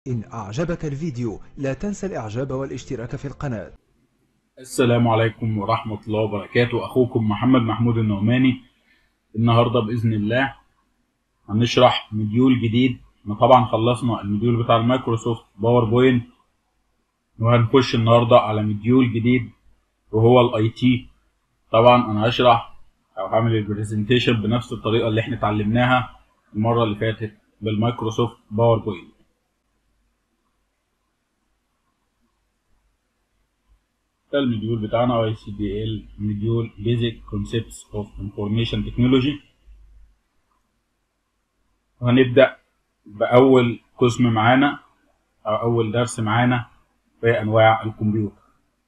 إن أعجبك الفيديو لا تنسى الإعجاب والاشتراك في القناة السلام عليكم ورحمة الله وبركاته أخوكم محمد محمود النعماني النهاردة بإذن الله هنشرح مديول جديد احنا طبعا خلصنا المديول بتاع المايكروسوفت باوربوينت وهنخش النهاردة على مديول جديد وهو الاي تي طبعا انا هشرح او هعمل البرزنتيشن بنفس الطريقة اللي احنا اتعلمناها المرة اللي فاتت بالمايكروسوفت باوربوينت ده المديول بتاعنا اي سي دي ال مديول بيزك كونسبتس اوف انفورميشن تكنولوجي وهنبدا باول قسم معانا او اول درس معانا في انواع الكمبيوتر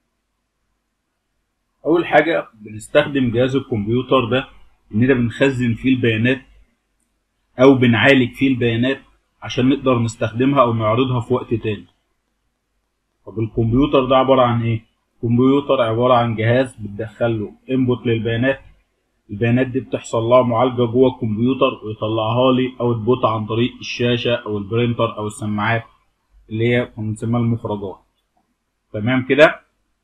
اول حاجه بنستخدم جهاز الكمبيوتر ده اننا بنخزن فيه البيانات او بنعالج فيه البيانات عشان نقدر نستخدمها او نعرضها في وقت تاني طب الكمبيوتر ده عباره عن ايه الكمبيوتر عباره عن جهاز بتدخل له انبوت للبيانات البيانات دي بتحصل لها معالجه جوه الكمبيوتر ويطلعها لي اوتبوت عن طريق الشاشه او البرينتر او السماعات اللي هي بنسميها المخرجات تمام كده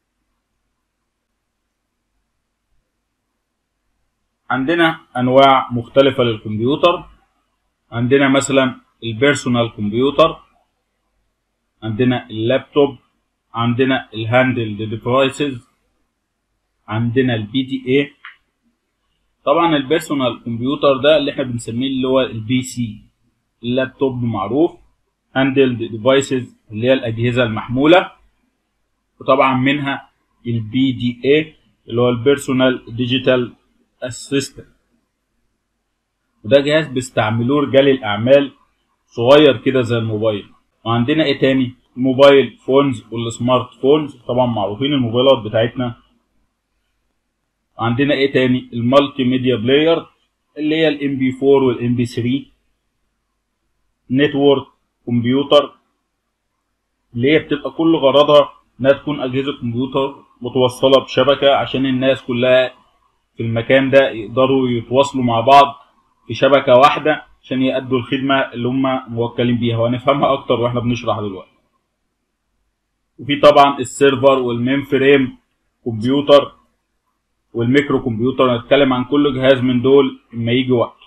عندنا انواع مختلفه للكمبيوتر عندنا مثلا البيرسونال كمبيوتر عندنا اللابتوب عندنا الهاندل ديفايسز عندنا البي دي اي طبعا البيرسونال كمبيوتر ده اللي احنا بنسميه اللي هو البي سي اللابتوب معروف هاندل ديفايسز اللي هي الاجهزه المحموله وطبعا منها البي دي اي اللي هو البيرسونال ديجيتال اسيستنت وده جهاز بيستعملوه رجال الاعمال صغير كده زي الموبايل وعندنا ايه تاني الموبايل فونز والسمارت فونز طبعا معروفين الموبايلات بتاعتنا عندنا ايه تاني المالتي ميديا بلاير اللي هي الام بي 4 والام بي 3 نتورك كمبيوتر اللي هي بتبقى كل غرضها انها تكون اجهزه كمبيوتر متوصله بشبكه عشان الناس كلها في المكان ده يقدروا يتواصلوا مع بعض في شبكه واحده عشان يأدوا الخدمه اللي هم موكلين بيها وهنفهمها اكتر واحنا بنشرح دلوقتي وفي طبعا السيرفر والمين فريم كمبيوتر والميكرو كمبيوتر هنتكلم عن كل جهاز من دول اما يجي وقت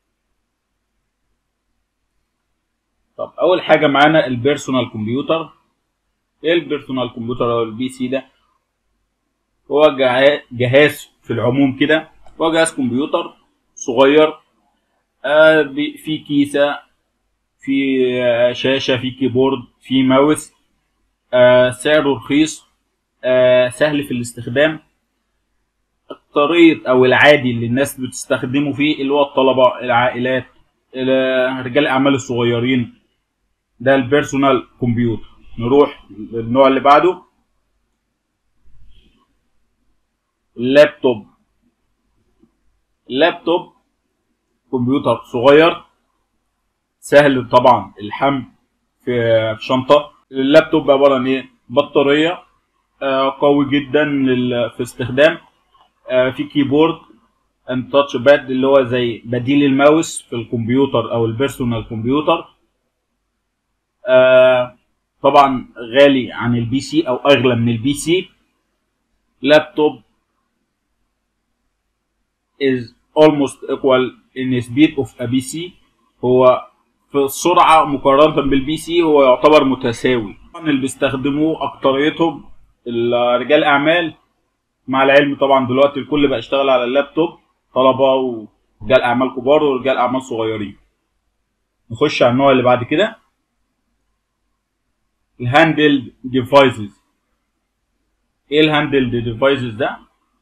طب اول حاجه معانا البيرسونال كمبيوتر ايه البيرسونال كمبيوتر او البي سي ده هو جهاز في العموم كده هو جهاز كمبيوتر صغير آه في كيسه في آه شاشه في كيبورد في ماوس آه سعره رخيص آه سهل في الاستخدام الطريق او العادي اللي الناس بتستخدمه فيه اللي هو الطلبه العائلات رجال الاعمال الصغيرين ده البيرسونال كمبيوتر نروح للنوع اللي بعده اللابتوب اللابتوب كمبيوتر صغير سهل طبعا الحمل في شنطه اللابتوب عباره عن ايه بطاريه آه قوي جدا في استخدام آه في كيبورد اند تاتش باد اللي هو زي بديل الماوس في الكمبيوتر او البيرسونال كمبيوتر آه طبعا غالي عن البي سي او اغلى من البي سي لابتوب is almost equal in speed of a PC هو في السرعة مقارنة بالبي سي هو يعتبر متساوي طبعا اللي بيستخدموه أكتريتهم رجال أعمال مع العلم طبعا دلوقتي الكل بقى يشتغل على اللابتوب طلبة ورجال أعمال كبار ورجال أعمال صغيرين نخش على النوع اللي بعد كده الهاندلد ديفايسز ايه الهاندلد ديفايسز ده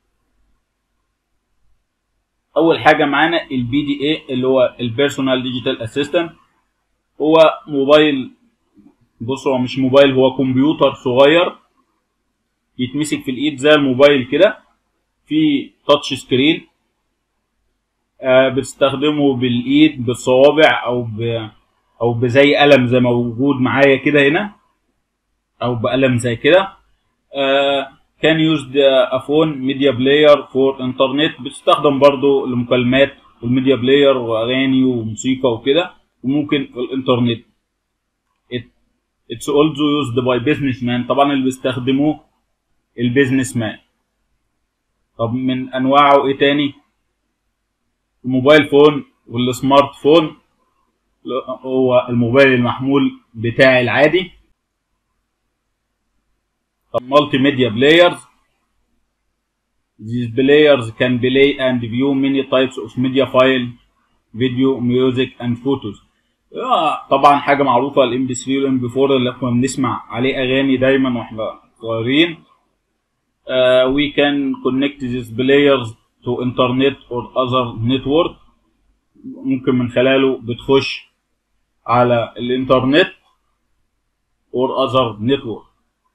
اول حاجه معانا البي دي اي اللي هو البيرسونال ديجيتال اسيستنت هو موبايل بص هو مش موبايل هو كمبيوتر صغير يتمسك في الايد زي الموبايل كده في تاتش سكرين آه بتستخدمه بالايد بالصوابع او ب او بزي قلم زي ما موجود معايا كده هنا او بقلم زي كده آه كان يوزد افون ميديا بلاير فور انترنت بتستخدم برضو لمكالمات والميديا بلاير واغاني وموسيقى وكده وممكن في الانترنت It's also used by businessmen طبعا اللي بيستخدموه البيزنس مان طب من انواعه ايه تاني الموبايل فون والسمارت فون هو الموبايل المحمول بتاعي العادي طب مالتي ميديا بلايرز These players can play and view many types of media file, video, music and photos. آه، طبعا حاجة معروفة الام بي 3 والام بي 4 اللي كنا بنسمع عليه اغاني دايما واحنا صغيرين. Uh, we can connect these players to internet or other network. ممكن من خلاله بتخش على الانترنت or other network.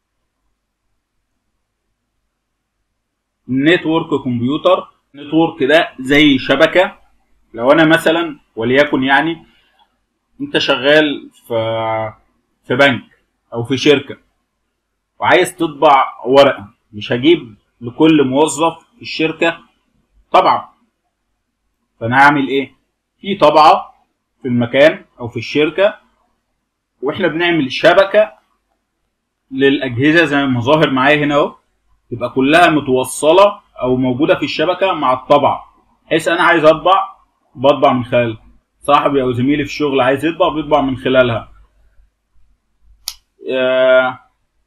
نتورك كمبيوتر نتورك ده زي شبكه لو انا مثلا وليكن يعني انت شغال في في بنك او في شركه وعايز تطبع ورقه مش هجيب لكل موظف في الشركه طبعا فانا هعمل ايه في طبعه في المكان او في الشركه واحنا بنعمل شبكه للاجهزه زي ما ظاهر معايا هنا اهو تبقى كلها متوصله او موجوده في الشبكه مع الطبعه بحيث انا عايز اطبع بطبع من خلال صاحبي او زميلي في الشغل عايز يطبع بيطبع من خلالها آه،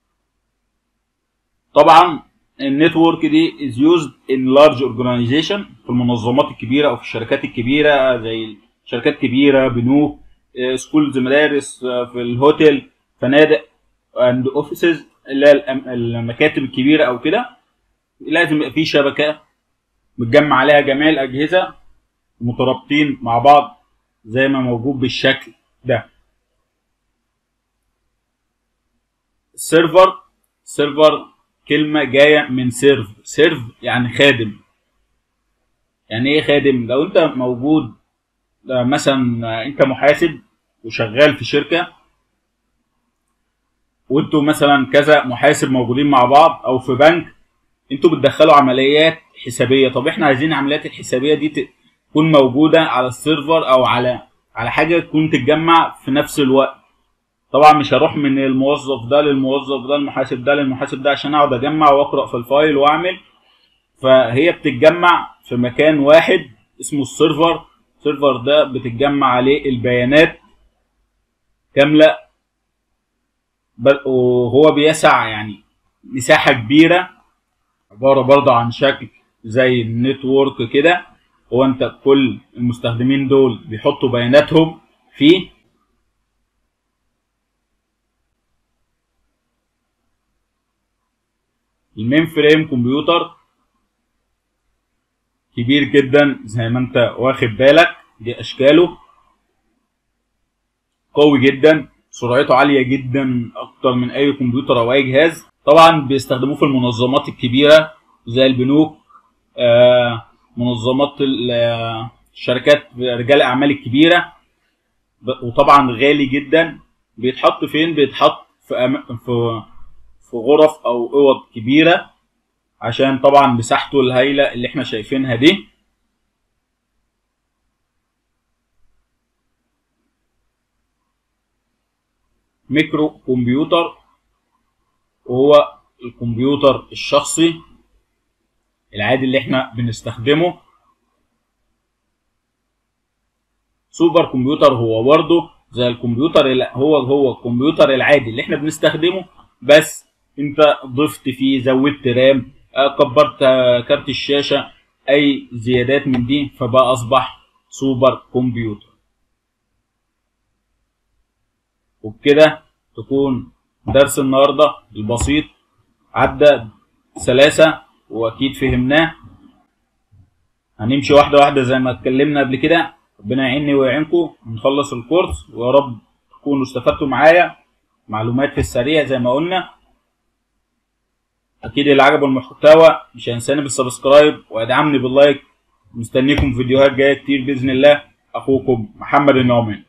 طبعا النتورك دي is used in large organization في المنظمات الكبيره او في الشركات الكبيره زي شركات كبيره بنوك سكولز مدارس آه، في الهوتيل فنادق اند اوفيسز اللي هي الأم- المكاتب الكبيره او كده لازم يبقى في شبكه متجمع عليها جميع الاجهزه مترابطين مع بعض زي ما موجود بالشكل ده السيرفر سيرفر كلمة جاية من سيرف سيرف يعني خادم يعني ايه خادم لو انت موجود آه، مثلا آه، انت محاسب وشغال في شركة وانتوا مثلا كذا محاسب موجودين مع بعض او في بنك انتوا بتدخلوا عمليات حسابية طب احنا عايزين العمليات الحسابية دي ت- تكون موجودة على السيرفر او على على حاجة تكون تتجمع في نفس الوقت طبعا مش هروح من الموظف ده للموظف ده المحاسب ده للمحاسب ده عشان اقعد اجمع واقرا في الفايل واعمل فهي بتتجمع في مكان واحد اسمه السيرفر السيرفر ده بتتجمع عليه البيانات كامله بل- وهو بيسع يعني مساحه كبيره عباره برضه عن شكل زي النتورك كده هو انت كل المستخدمين دول بيحطوا بياناتهم فيه المين فريم كمبيوتر كبير جدا زي ما انت واخد بالك دي اشكاله قوي جدا سرعته عاليه جدا اكتر من اي كمبيوتر او اي جهاز طبعا بيستخدموه في المنظمات الكبيره زي البنوك آه، منظمات ال- آه، الشركات رجال الاعمال الكبيره ب- وطبعا غالي جدا بيتحط فين بيتحط في أم... في في غرف او اوض كبيره عشان طبعا مساحته الهائله اللي احنا شايفينها دي ميكرو كمبيوتر وهو الكمبيوتر الشخصي العادي اللي احنا بنستخدمه سوبر كمبيوتر هو برضه زي الكمبيوتر ال- هو هو الكمبيوتر العادي اللي احنا بنستخدمه بس انت ضفت فيه زودت رام آه، كبرت آه، كارت الشاشة اي زيادات من دي فبقى اصبح سوبر كمبيوتر وبكده تكون درس النهارده البسيط عدى سلاسة واكيد فهمناه هنمشي واحدة واحدة زي ما اتكلمنا قبل كده ربنا يعيني ويعينكم نخلص الكورس ويا رب تكونوا استفدتوا معايا معلومات في السريع زي ما قلنا اكيد اللي عجبه المحتوى مش هينساني بالسبسكرايب وادعمني باللايك مستنيكم فيديوهات جايه كتير باذن الله اخوكم محمد النعمان